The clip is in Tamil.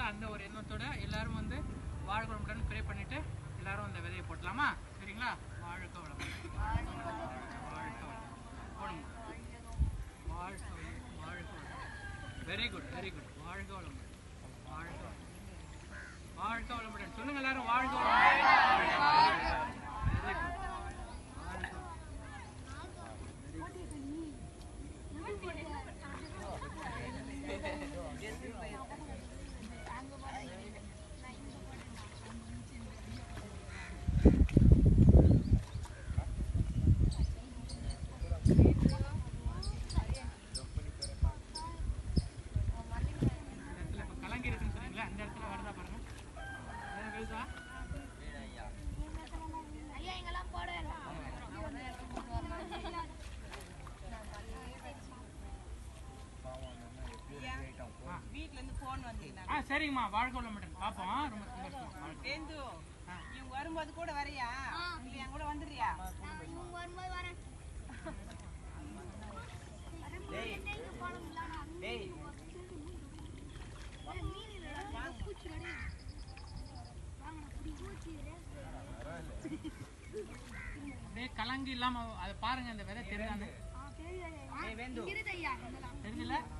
சரிங்களா அந்த ஒரு எண்ணத்தோட எல்லாரும் வந்து வாழ்க வளமுடன் ப்ரே பண்ணிட்டு எல்லாரும் அந்த விதையை போட்டலாமா சரிங்களா வாழ்க வளமுடன் வாழ்க வளமுடன் போடுங்க வாழ்க வளமுடன் வாழ்க வளமுடன் வெரி குட் வெரி குட் வாழ்க வளமுடன் வாழ்க வளமுடன் வாழ்க வளமுடன் சொல்லுங்க எல்லாரும் வாழ்க வளமுடன் வெரி குட் இந்த இடத்துல இப்போ கலங்கி இருக்குன்னு சொன்னீங்களா அந்த இடத்துல வருதா பாருங்க ஏதாவது விழுதா ஐயா இங்கெல்லாம் போட வீட்ல இருந்து போன் வந்தீங்கன்னா ஆ சரிங்கம்மா வாழ்க வளமுடன் பார்ப்போம் ரொம்ப சந்தோஷமா வாழ்க வேந்து இவங்க வரும்போது கூட வரையா இல்ல என் கூட வந்துடுறியா இவங்க வரும்போது வரேன் அப்படியே கலங்கி இல்லாம அதை பாருங்க அந்த விதை தெரியுதான்னு தெரியுதுல்ல